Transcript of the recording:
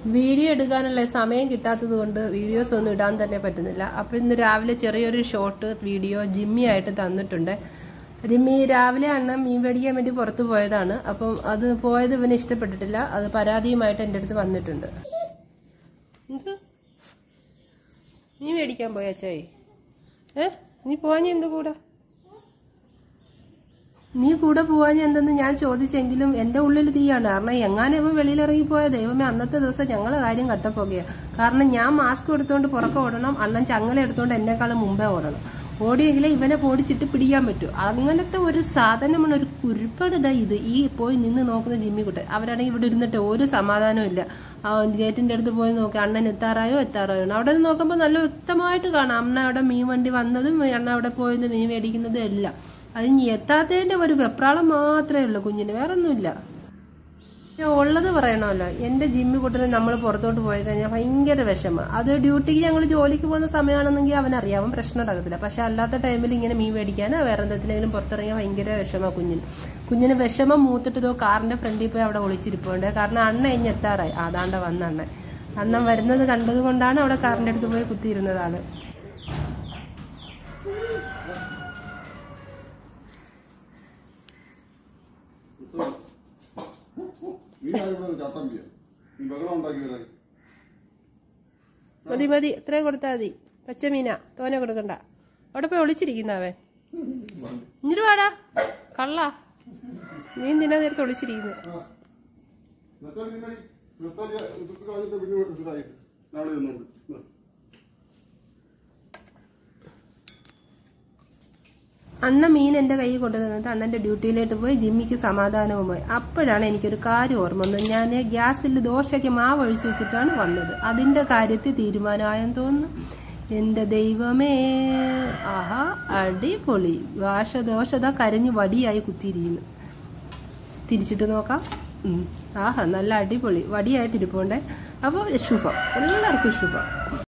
Video എടുക്കാനുള്ള സമയം കിട്ടാത്തത് കൊണ്ട് വീഡിയോസ് ഒന്നും ഇടാൻ തന്നെ പറ്റുന്നില്ല അപ്പൊ ഇന്ന് രാവിലെ ചെറിയൊരു ഷോർട്ട് വീഡിയോ ജിമ്മി ആയിട്ട് തന്നിട്ടുണ്ട് ജിമ്മി രാവിലെ അണ്ണൻ മീൻ മേടിക്കാൻ വേണ്ടി പുറത്തു പോയതാണ് അപ്പം അത് പോയത് ഇവന് ഇഷ്ടപ്പെട്ടിട്ടില്ല അത് പരാതിയുമായിട്ട് എൻ്റെ അടുത്ത് വന്നിട്ടുണ്ട് എന്ത് നീ മേടിക്കാൻ പോയ അച്ചായി ഏ നീ പോവാഞ്ഞ എന്ത് കൂടെ നീ കൂടെ പോവാൻ എന്തെന്ന് ഞാൻ ചോദിച്ചെങ്കിലും എന്റെ ഉള്ളിൽ തീയാണ് കാരണം എങ്ങാനും ഇവ വെളിയിലിറങ്ങി പോയ ദൈവമേ അന്നത്തെ ദിവസം ഞങ്ങളെ കാര്യം കട്ടപ്പോകയാ കാരണം ഞാൻ മാസ്ക് എടുത്തുകൊണ്ട് പുറക്കെ ഓടണം അണ്ണൻ ചങ്ങല എടുത്തുകൊണ്ട് എന്നെക്കാളും മുമ്പേ ഓടണം ഓടിയെങ്കിലേ ഇവനെ ഓടിച്ചിട്ട് പിടിക്കാൻ പറ്റൂ അങ്ങനത്തെ ഒരു സാധനമാണ് ഒരു കുരുപ്പടിതാ ഇത് ഈ പോയി നിന്ന് നോക്കുന്ന ജിമ്മിക്കുട്ടെ അവരാണെങ്കിൽ ഇവിടെ ഇരുന്നിട്ട് ഒരു സമാധാനവും ഇല്ല ആ ഗേറ്റിന്റെ അടുത്ത് പോയി നോക്കി അണ്ണൻ എത്താറായോ എത്താറായോ അവിടെ നിന്ന് നോക്കുമ്പോൾ നല്ല വ്യക്തമായിട്ട് കാണാം അണ്ണ അവിടെ മീൻ വണ്ടി വന്നതും അണ്ണ അവിടെ പോയി മീൻ മേടിക്കുന്നതും എല്ലാം അത് ഇനി എത്താത്തതിന്റെ ഒരു വെപ്രാളം മാത്രമേ ഉള്ളൂ കുഞ്ഞിന് വേറെ ഒന്നുമില്ല ഞാൻ ഉള്ളത് പറയണമല്ലോ എന്റെ ജിമ്മി കൂട്ടന് നമ്മൾ പുറത്തോട്ട് പോയി കഴിഞ്ഞാൽ ഭയങ്കര വിഷമം അത് ഡ്യൂട്ടിക്ക് ഞങ്ങൾ ജോലിക്ക് പോകുന്ന സമയമാണെന്നെങ്കിൽ അവൻ അറിയാവും പ്രശ്നം ഉണ്ടാകത്തില്ല പക്ഷെ അല്ലാത്ത ടൈമിൽ ഇങ്ങനെ മീൻ മേടിക്കാനോ വേറെ എന്തെങ്കിലും പുറത്തിറങ്ങിയാൽ ഭയങ്കര വിഷമ കുഞ്ഞിന് കുഞ്ഞിന് വിഷമം മൂത്തിട്ട് ഇതോ കാറിന്റെ ഫ്രണ്ടിൽ പോയി അവിടെ ഒളിച്ചിരിപ്പുണ്ട് കാരണം അണ്ണ ഇഞ്ഞ് എത്താറായി അതാണ്ട വന്ന അണ്ണൻ അണ്ണൻ വരുന്നത് കണ്ടത് കൊണ്ടാണ് അവിടെ കാറിന്റെ അടുത്ത് പോയി കുത്തിയിരുന്നതാണ് നീ ആരും ഇവിടെ ചട്ടം ചെയ്യാം നീ ബഹളം ഉണ്ടാക്കി വരാൻ മതി മതി ഇത്രയും കൊടുത്താൽ മതി പച്ചമീന തോനെ കൊടുക്കണ്ട അവിടെ പോയി ഒളിച്ചിരിക്കുന്നവൻ ഇങ്ങോട്ട് വാടാ കള്ള നീ എന്തിനാ നേരത്തെ ഒളിച്ചിരിക്കുന്നത് നെത്തോലി നിന്നടി നെത്തോലി ചുറ്റി കളഞ്ഞിട്ട് പിന്നെ ഇതായി നാളെ ചെന്നുണ്ട് അണ്ണ മീൻ എന്റെ കൈ കൊണ്ടു തന്നിട്ട് അണ്ണന്റെ ഡ്യൂട്ടിയിലോട്ട് പോയി ജിമ്മിക്ക് സമാധാനവുമായി അപ്പോഴാണ് എനിക്കൊരു കാര്യം ഓർമ്മ വന്നത് ഞാൻ ഗ്യാസിൽ ദോശയ്ക്ക് മാവ് ഒഴിച്ചു വെച്ചിട്ടാണ് വന്നത് അതിന്റെ കാര്യത്തിൽ തീരുമാനമായെന്ന് തോന്നുന്നു എന്റെ ദൈവമേ ആഹാ അടിപൊളി ദോശ ദോശ ദാ കരഞ്ഞ് വടിയായി കുത്തിയിരിക്കുന്നു തിരിച്ചിട്ട് നോക്കാം ഉം. ആഹാ നല്ല അടിപൊളി വടിയായിട്ട് ഇരിപ്പുണ്ടേ അപ്പോൾ ശുഭം എല്ലാവർക്കും ശുഭം